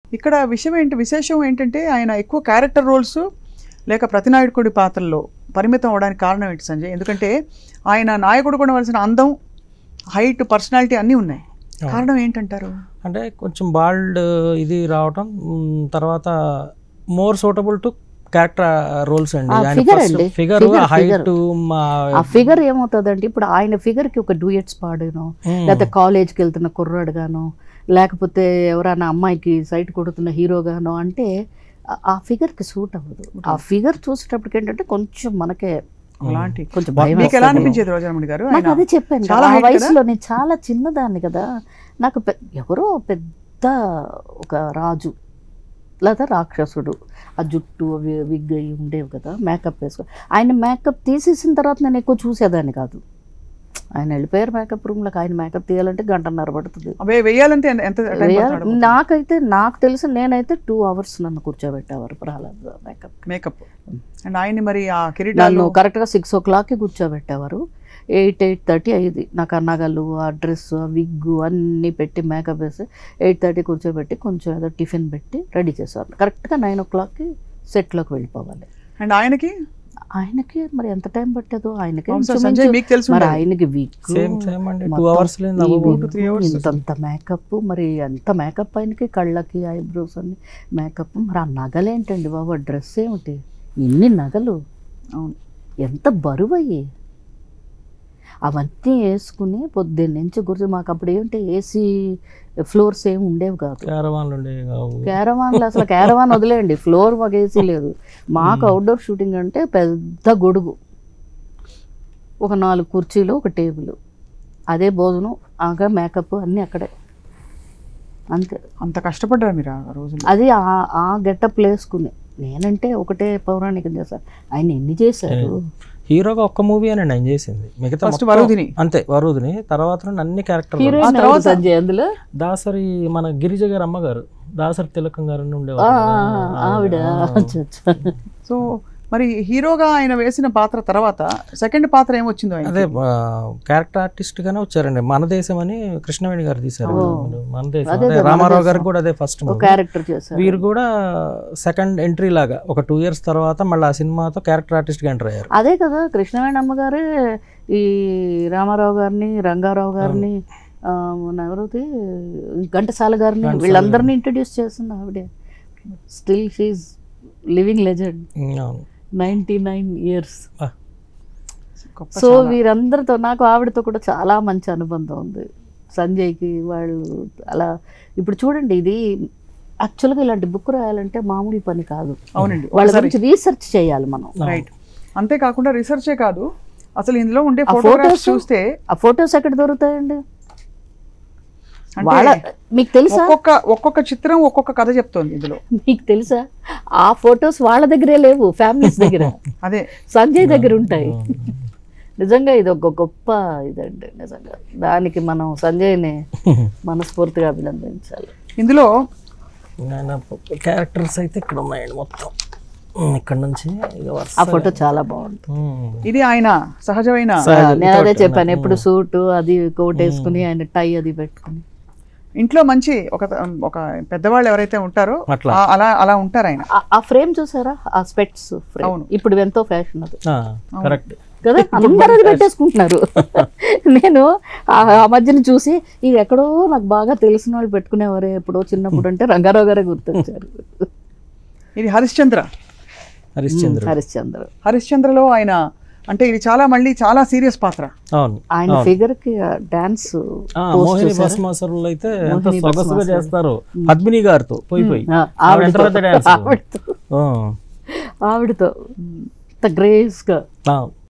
ఇక్కడ విషయం ఏంటి విశేషం ఏంటంటే ఆయన ఎక్కువ క్యారెక్టర్ రోల్స్ లేక ప్రతినాయకుడి పాత్రల్లో పరిమితం అవడానికి కారణం ఏంటి సంజయ్ ఎందుకంటే ఆయన నాయకుడు కూడా వలసిన అందం హైట్ పర్సనాలిటీ అన్నీ ఉన్నాయి కారణం ఏంటంటారు అంటే కొంచెం బాల్డ్ ఇది రావటం మ్, తర్వాత more suitable to character roles అండి ఆ, ఆయన figure అండి. ఫిగర్ Figure, హైట్ ఆ ఫిగర్ ఏమవుతుందంటే ఇప్పుడు ఆయన ఫిగర్ కి ఒక డూయట్స్ పాడాను లేకపోతే కాలేజ్కి వెళ్తున్న కుర్రాడుగాను లేకపోతే ఎవరైనా అమ్మాయికి సైట్ కొడుతున్న హీరోగానో అంటే ఆ- ఆ ఫిగర్ కి సూట్ అవ్వదు ఆ ఫిగర్ చూసేటప్పటికి ఏంటంటే కొంచెం మనకే అలాంటి కొంచెం భయం మీకు ఎలా వేస్తుంది. అనిపించేది రోజామణి గారు నాకు ఆయన అదే చెప్పాను చాలా కదా, ఆ height కదా? వయసులో నేను చాలా చిన్నదాన్ని కదా నాకు పె- ఎవరో పెద్ద ఒక రాజు లేదా రాక్షసుడు ఆ జుట్టు అవి విగ్ అయి ఉండేవి కదా మేకప్ వేసుకో ఆయన మేకప్ తీసేసిన తర్వాత నేను ఎక్కువ చూసేదాన్ని కాదు ఆయన వెళ్ళిపోయారు మేకప్ రూమ్లోకి ఆయన మేకప్ తీయాలంటే గంటన్నర పడుతుంది అవే వేయాలంటే ఎంత- ఎంత టైం వేయాలి- పడుతుంది నాకైతే నాకు తెలిసి నేనైతే టూ అవర్స్ నన్ను కూర్చోబెట్టేవారు ప్రహ్లాద్ మేకప్ మేకప్ అండ్ ఆయన్ని మరి ఆ నన్ను కిరీటాలు కరెక్ట్గా సిక్స్ ఓ క్లాక్కి కూర్చోబెట్టేవారు ఎయిట్ ఎయిట్ థర్టీ అయ్యింది నాకు ఆ నగలు ఆ డ్రెస్ ఆ విగ్గు అన్నీ పెట్టి మేకప్ వేసి ఎయిట్ థర్టీ కూర్చోబెట్టి కొంచెం ఏదో టిఫిన్ పెట్టి రెడీ చేసేవారు కరెక్ట్గా నైన్ ఓ క్లాక్కి సెట్లోకి వెళ్ళిపోవాలి అండ్ ఆయనకి ఆయనకి మరి ఎంత టైం పట్టేదో ఆయనకి అవును సార్, ఇంచుమించు సంజయ్ మీకు తెలుసు మరి ఉండేది. ఆయనకి విగ్ సేమ్ సేమ్ అండి టూ మొత్తం అవర్స్ లేదు ఈ అవ్వబోదు. wig, three hours. ఇంతంత మేకప్ మరి ఎంత మేకప్ ఆయనకి కళ్ళకి ఐబ్రోస్ అన్ని మేకప్ మరి ఆ నగలేంటండి బాబు ఆ డ్రెస్ ఏమిటి ఇన్ని నగలు అవును ఎంత బరువు అయ్యి అవన్నీ వేసుకుని పొద్దున్న నుంచి కూర్చొని మాకు అప్పుడు ఏంటి ఏసీ ఫ్లోర్స్ ఏమి ఉండేవి కాదు క్యారవాన్లు ఉండేవి కావు క్యారవాన్లు అసలు క్యారవాన్ వదిలేయండి ఫ్లోర్ మాకు ఏసీ లేదు మాకు అవుట్డోర్ షూటింగ్ అంటే పెద్ద గొడుగు ఒక నాలుగు కుర్చీలు ఒక టేబుల్ అదే భోజనం ఆగా మేకప్ అన్నీ అక్కడే అంతే అంత కష్టపడ్డారు మీరు ఆ రోజుల్లో అది ఆ- ఆ గెటప్ వేసుకుని నేనంటే ఒకటే పౌరాణికం చేశాను ఆయన ఎన్ని చేశారు హీరోగా ఒక్క మూవీ అని ఆయన చేసింది మిగతా First మొత్తం- వరుదిని. అంతే వరుదిని తర్వాత నుండి అన్ని క్యారెక్టర్ హీరోయిన్ ఆ తర్వాత- ఎవరు సంజయ్ అందులో దాసరి మన గిరిజ గారు అమ్మగారు దాసరి తిలకం గారు అని ఆ, ఉండేవారు ఆ, కదా. ఆ, ఆవిడ అచ్చా, అచ్చా. సో మరి హీరోగా ఆయన వేసిన పాత్ర తర్వాత సెకండ్ పాత్ర ఏమొచ్చిందో ఆయన అదే క్యారెక్టర్ ఆర్టిస్ట్ గానే వచ్చారండి మన దేశం అని కృష్ణవేణి గారు తీశారు మన దేశం అదే అదే కదా, మన రామారావు దేశం. గారికి కూడా అదే ఫస్ట్ ఒక క్యారెక్టర్ చేశారు వీరు కూడా సెకండ్ ఎంట్రీ లాగా ఒక టూ ఇయర్స్ తర్వాత మళ్ళీ ఆ సినిమాతో క్యారెక్టర్ ఆర్టిస్ట్ గా ఎంటర్ అయ్యారు అదే కదా కృష్ణవేణి అమ్మగారే ఈ రామారావు గారిని రంగారావు గారిని ఆ, మన ఎవరైతే ఘంటసాల గారిని ఘంటసాల వీళ్ళందరినీ ఇంట్రడ్యూస్ చేసింది ఆవిడే still she living legend um, అవును నైంటీ నైన్ ఇయర్స్ గొప్ప సో చాలా. వీరందరితో నాకు ఆవిడతో కూడా చాలా మంచి అనుబంధం ఉంది సంజయ్కి వాళ్ళు అలా ఇప్పుడు చూడండి ఇది యాక్చువల్గా ఇలాంటి బుక్ రాయాలంటే మామూలు పని కాదు అవునండి వాళ్ళ ఒకసారి గురించి రీసెర్చ్ చేయాలి మనం రైట్ అంతేకాకుండా రీసెర్చే కాదు అసలు ఇందులో ఉండే ఆ ఫోటోగ్రాఫ్స్ photos- చూస్తే ఆ ఫొటోస్ ఎక్కడ దొరుకుతాయండి అంటే వాళ్ళ మీకు తెలుసా ఒక్కొక్క ఒక్కొక్క చిత్రం ఒక్కొక్క కథ చెప్తోంది ఇందులో మీకు తెలుసా ఆ ఫొటోస్ వాళ్ళ దగ్గరే లేవు ఫ్యామిలీస్ దగ్గర అదే సంజయ్ దగ్గర ఉంటాయి నిజంగా ఇది ఒక గొప్ప ఇదండి నిజంగా దానికి మనం సంజయ్ని మనస్ఫూర్తిగా అభినందించాలి ఇందులో క్యారెక్టర్స్ అయితే ఇక్కడ ఉన్నాయండి మొత్తం ఉమ్, ఇక్కడ నుంచి ఇక ఆ వరుసగా. ఫోటో చాలా బాగుంది ఉమ్. ఇది ఆయన సహజమైన సహజ నేను అదే without- చెప్పాను ఎప్పుడు సూట్ అది కోట్ వేసుకుని ఆయన టై అది పెట్టుకుని ఇంట్లో మంచి ఒక ఒక పెద్దవాళ్ళు ఎవరైతే ఉంటారో అట్లా. ఆ- అలా అలా ఉంటారు ఆయన ఆ- ఆ ఫ్రేమ్ చూసారా ఆ స్పెట్స్ ఫ్రేమ్ అవును. ఇప్పుడు ఎంతో ఫ్యాషన్ అది ఆ, కరెక్ట్ కదా అందరూ అది పెట్టేసుకుంటున్నారు నేను ఆ ఆ మధ్యన చూసి ఇది ఎక్కడో నాకు బాగా తెలిసిన వాళ్ళు పెట్టుకునేవారే ఎప్పుడో చిన్నప్పుడు అంటే రంగారావు గారే గుర్తొచ్చారు ఇది హరిశ్చంద్ర హరిశ్చంద్ర హరిశ్చంద్ర హరిశ్చంద్రలో ఆయన అంటే ఇది చాలా మళ్ళీ చాలా సీరియస్ పాత్ర అవును ఆయన ఫిగర్ కి డాన్స్ ఆ, మోహిని భస్మాసురులు అయితే ఎంత సొగసుగా చేస్తారు పద్మిని గారితో పోయి పోయి ఆవిడ ఎంత పెద్ద డాన్స్ ఆవిడతో ఆవిడతో గ్రేస్ గా